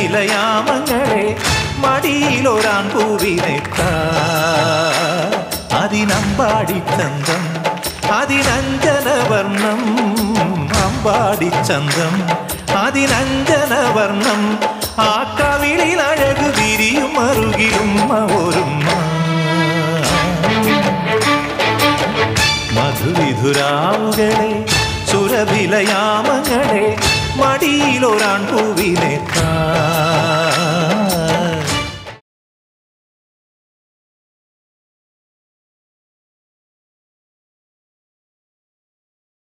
സുരഭിലയാമങ്ങളെ മടിയിലൊരാൺ പൂവിനെത്താ അതിനമ്പാടിച്ചന്തം അതിനഞ്ജനവർണം അമ്പാടിച്ചന്തം അതിനഞ്ജനവർണം ആ കവിളിൽ അഴക് വിരിയും അറുകിലും ഒരുമ്മ മധുവിധുരാവുകളെ സുരഭിലയാമങ്ങളെ മടിയിലൊരാൺ പൂവിനെത്താ